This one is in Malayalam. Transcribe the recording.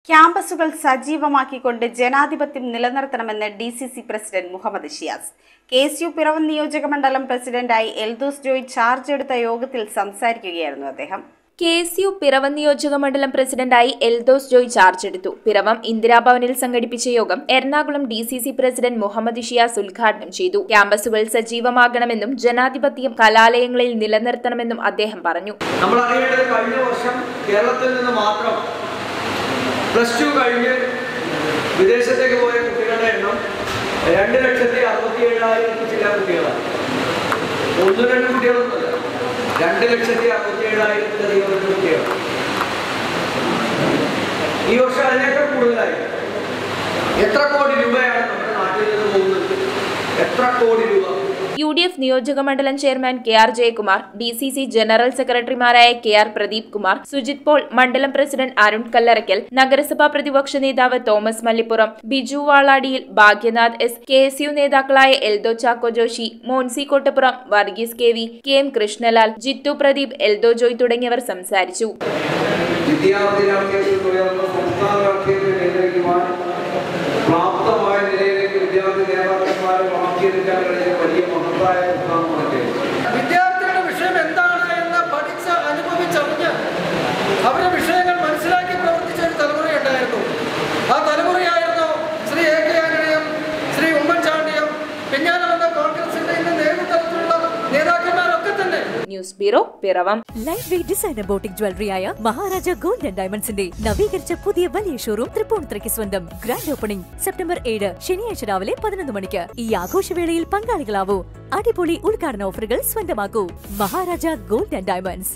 ക്യാമ്പസുകൾ സജീവമാക്കിക്കൊണ്ട് ജനാധിപത്യം നിലനിർത്തണമെന്ന് D C C president Muhammad Shiyas K S U Piravom നിയോജക മണ്ഡലം പ്രസിഡന്റായി എൽദോസ് ജോയ് ചാർജ് എടുത്ത യോഗത്തിൽ സംസാരിക്കുകയായിരുന്നു അദ്ദേഹം കെ എസ് യു പിറവം നിയോജക മണ്ഡലം പ്രസിഡന്റായി എൽദോസ് ജോയ് ചാർജ് എടുത്തു പിറവം ഇന്ദിരാഭവനിൽ സംഘടിപ്പിച്ച യോഗം Ernakulam D C C president Muhammad Shiyas ഉദ്ഘാടനം ചെയ്തു ക്യാമ്പസുകൾ സജീവമാകണമെന്നും ജനാധിപത്യം കലാലയങ്ങളിൽ നിലനിർത്തണമെന്നും അദ്ദേഹം പറഞ്ഞു നമ്മൾ അറിയേണ്ടത് കഴിഞ്ഞ വർഷം കേരളത്തിൽ നിന്ന് മാത്രം പ്ലസ് ടു കഴിഞ്ഞ് വിദേശത്തേക്ക് പോയ കുട്ടികളുടെ എണ്ണം രണ്ട് ലക്ഷത്തി അറുപത്തി ഏഴായിരത്തി ചില കുട്ടികളാണ് ഒന്നും രണ്ട് കുട്ടികളൊന്നുമല്ല രണ്ട് ലക്ഷത്തി അറുപത്തി ഏഴായിരത്തിലധികം വരുന്ന കുട്ടികൾ ഈ വർഷം അതിനേക്കാൾ കൂടുതലായി എത്ര കോടി രൂപയാണ് നമ്മുടെ നാട്ടിൽ നിന്ന് പോകുന്നത് എത്ര കോടി രൂപ യു ഡി എഫ് നിയോജക മണ്ഡലം chairman K R Jayakumar D C C general സെക്രട്ടറിമാരായ K R Pradeep Kumar Sujith Paul മണ്ഡലം പ്രസിഡന്റ് അരുൺ കല്ലറയ്ക്കൽ നഗരസഭാ പ്രതിപക്ഷ നേതാവ് തോമസ് മല്ലിപ്പുറം ബിജു വാളാടിയിൽ Bhagyanath S K S U നേതാക്കളായ Eldho Chacko Joshy Monsy Kottappuram Varghese K V K M Krishnalal Jithu Pradeep Eldho Joy തുടങ്ങിയവർ സംസാരിച്ചു വിദ്യാർത്ഥി രാഷ്ട്രീയത്തിൽ തുടർന്ന് സംസ്ഥാന രാഷ്ട്രീയത്തിൽ നിയന്ത്രിക്കുവാൻ പ്രാപ്തമായ നിലയിലേക്ക് വിദ്യാർത്ഥി നേതാക്കന്മാരെ വളർത്തിയെടുക്കാൻ കഴിഞ്ഞ വലിയ മഹത്തായ പ്രസ്ഥാനമാണ് വിദ്യാർത്ഥികളുടെ വിഷയം എന്താണ് എന്ന് പഠിച്ച് അനുഭവിച്ചറിഞ്ഞ് അവരുടെ വിഷയങ്ങൾ മനസ്സിലാക്കി പ്രവർത്തിച്ച ഒരു തലമുറയുണ്ടായിരുന്നു ആ തലമുറയായിരുന്നു ശ്രീ എ കെ ആന്റണിയും ശ്രീ ഉമ്മൻചാണ്ടിയും പിന്നാലെ വന്ന കോൺഗ്രസിന്റെ ഇന്ന് നേതൃത്വത്തിലുള്ള നേതാക്കന്മാരൊക്കെ തന്നെ news bureau Piravom light weight designer boutique ജ്വല്ലറിയായ മഹാരാജ ഗോൾഡ് ആൻഡ് ഡയമണ്ട്സിന്റെ നവീകരിച്ച പുതിയ വലിയ ഷോറൂം തൃപ്പൂണിത്തുറയ്ക്ക് സ്വന്തം ഗ്രാൻഡ് ഓപ്പണിംഗ് സെപ്റ്റംബർ ഏഴ് ശനിയാഴ്ച രാവിലെ പതിനൊന്ന് മണിക്ക് ഈ ആഘോഷവേളയിൽ പങ്കാളികളാവൂ അടിപൊളി ഉദ്ഘാടന ഓഫറുകൾ സ്വന്തമാക്കൂ മഹാരാജ ഗോൾഡ് ആൻഡ് ഡയമണ്ട്സ്